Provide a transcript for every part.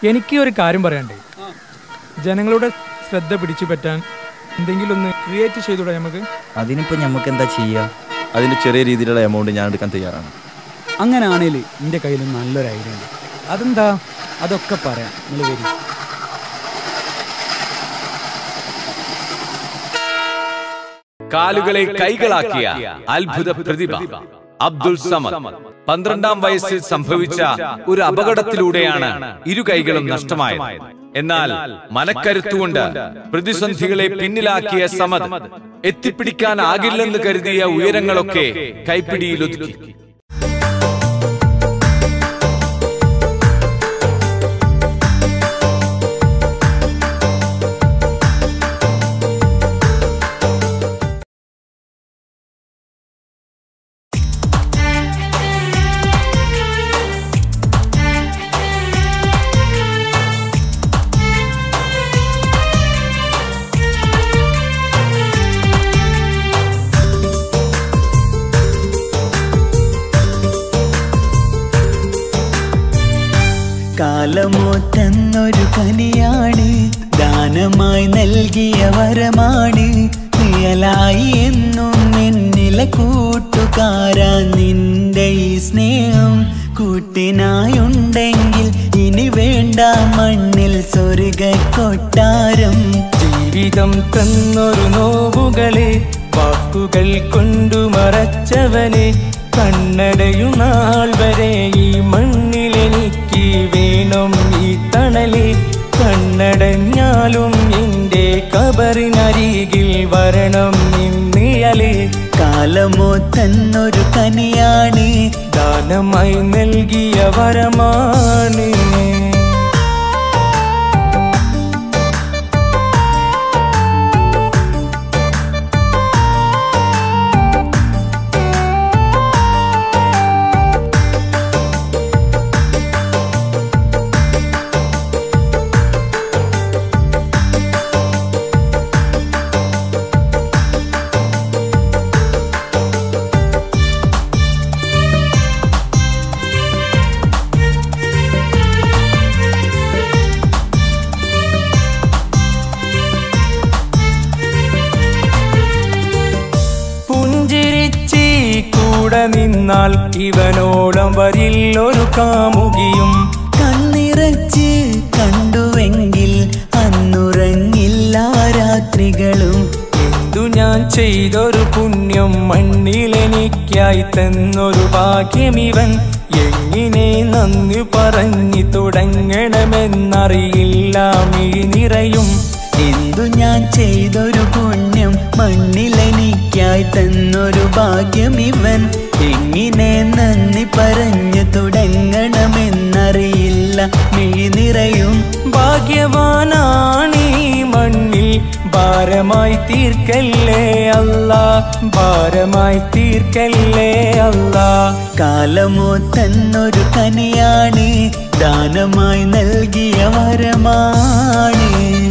എനിക്ക് ഒരു കാര്യം പറയണ്ടേ ജനങ്ങളുടെ ശ്രദ്ധ പിടിച്ചു പറ്റാൻ എന്തെങ്കിലും ഒന്ന് ക്രിയേറ്റ് ചെയ്തൂടെ നമുക്ക് അതിനിപ്പോൾ നമുക്ക് എന്താ ചെയ്യുക അതിൻ്റെ ചെറിയ രീതിയിലുള്ള എമൗണ്ട് ഞാൻ എടുക്കാൻ തയ്യാറാണ് അങ്ങനാണേല് എൻ്റെ കയ്യിൽ നല്ലൊരു ഐഡിയ ഉണ്ട് അതെന്താ അതൊക്കെ പറയാം നിങ്ങൾ വരി കാലുകളെ കൈകളാക്കിയ അത്ഭുത പ്രതിഭ അബ്ദുൾ സമദ് പന്ത്രണ്ടാം വയസ്സിൽ സംഭവിച്ച ഒരു അപകടത്തിലൂടെയാണ് ഇരു കൈകളും നഷ്ടമായത് എന്നാൽ മനക്കരുത്തുകൊണ്ട് പ്രതിസന്ധികളെ പിന്നിലാക്കിയ സമദ് എത്തിപ്പിടിക്കാനാകില്ലെന്ന് കരുതിയ ഉയരങ്ങളൊക്കെ കൈപ്പിടിയിലൊതുക്കി കാലമോ തന്നൊരു കനിയാണ് ദാനമായി നൽകിയ വരമാണ് നിഴലായി എന്നും എന്നിലെ കൂട്ടുകാരാ നിന്റെ ഈ സ്നേഹം കൂട്ടിനായുണ്ടെങ്കിൽ ഇനി വേണ്ട മണ്ണിൽ സ്വർഗ കൊട്ടാരം ജീവിതം തന്നൊരു നോവുകളെ വാക്കുകൾ കൊണ്ടു മറച്ചവനെ കണ്ണടയും നാൾ വരെ ഈ മണ്ണിലെനിക്ക് വേണം ഈ തണലെ കണ്ണടഞ്ഞാലും എൻ്റെ കബറിനരികിൽ വരണം നിന്നിഴലേ കാലമോ തന്നൊരു കനിയാണ് ദാനമായി നൽകിയ വരമാണ് പുഞ്ചിരിച്ച് കൂടെ നിന്നാൽ ഇവനോളം വരില്ലൊരു കാമുകിയും കണ്ണിറച്ച് കണ്ടുവെങ്കിൽ അന്നുറങ്ങില്ല രാത്രികളും എന്തു ഞാൻ ചെയ്തൊരു പുണ്യം മണ്ണിലെനിക്കായി തന്നൊരു ഭാഗ്യമിവൻ എങ്ങനെ നന്ദി പറഞ്ഞു തുടങ്ങണമെന്നറിയില്ല മിഴി നിറയും എന്തു ഞാൻ ചെയ്തൊരു പുണ്യം മണ്ണിലെനിക്കായി തന്നൊരു ഭാഗ്യം ഇവൻ എങ്ങനെ നന്ദി പറഞ്ഞു തുടങ്ങണമെന്നറിയില്ല മിഴി നിറയും ഭാഗ്യവാനാണീ മണ്ണിൽ ഭാരമായി തീർക്കല്ലേ അല്ല ഭാരമായി തീർക്കല്ലേ അല്ല കാലമോ തന്നൊരു കനിയാണ് ദാനമായി നൽകിയ വരമാണ്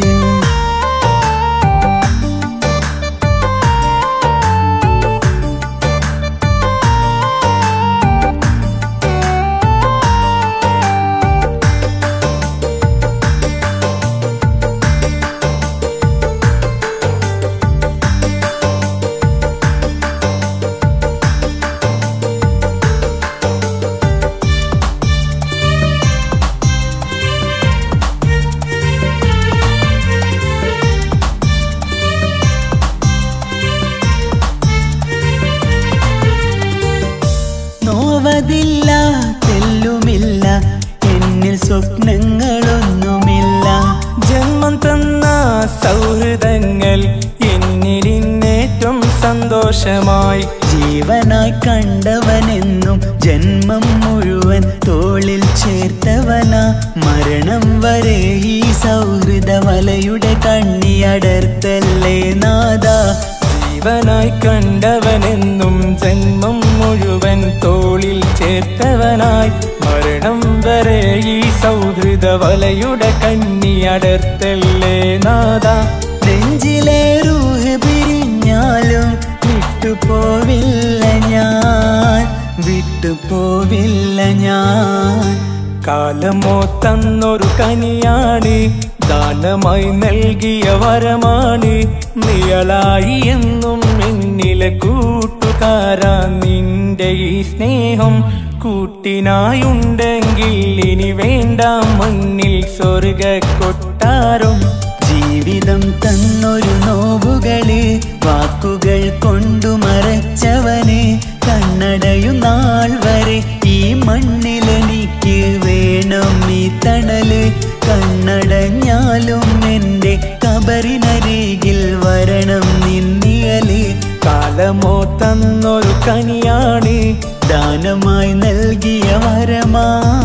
നോവതില്ല തെല്ലുമില്ല എന്നിൽ സ്വപ്നങ്ങളൊന്നുമില്ല ജന്മം തന്ന സൗഹൃദങ്ങൾ എന്നിലിന്നേറ്റം സന്തോഷമായി ജീവനായി കണ്ടവനെന്നും ജന്മം മുഴുവൻ തോളിൽ ചേർത്തവനാ മരണം വരെ ഈ സൗഹൃദ വലയുടെ കണ്ണിയടർത്തല്ലേ നാദ ജീവനായി കണ്ടവനെന്നും ജന്മം മുഴുവൻ തോളിൽ ചേർത്തവനായി മരണം വരെ ഈ സൗഹൃദ വലയുടെ കണ്ണി അടർത്തല്ലേ നാദ നെഞ്ചിലെ റൂഹ് പിരിഞ്ഞാലും വിട്ടുപോവില്ല ഞാൻ വിട്ടുപോവില്ല ഞാൻ കാലമോ തന്നൊരു കനിയാണ് ദാനമായി നൽകിയ വരമാണ് നിഴലായി എന്നും എന്നിലെ കൂട്ടുകാരാ നിന്റെ ഈ സ്നേഹം കൂട്ടിനായുണ്ടെങ്കിൽ ഇനി വേണ്ട മണ്ണിൽ സ്വർഗ കൊട്ടാരം ജീവിതം തന്നൊരു നോവുകള് വാക്കുകൾ കൊണ്ടു മറച്ചവന് കണ്ണടയും നാൾ വരെ ഈ മണ്ണിലെനിക്ക് വേണം ഈ തണല് കണ്ണടഞ്ഞാലും എൻ്റെ കബറിനരികിൽ വരണം നിന്നിയല് കാലമോ തന്നൊരു കനിയാണ് ദാനമായി നൽകിയ വരമാ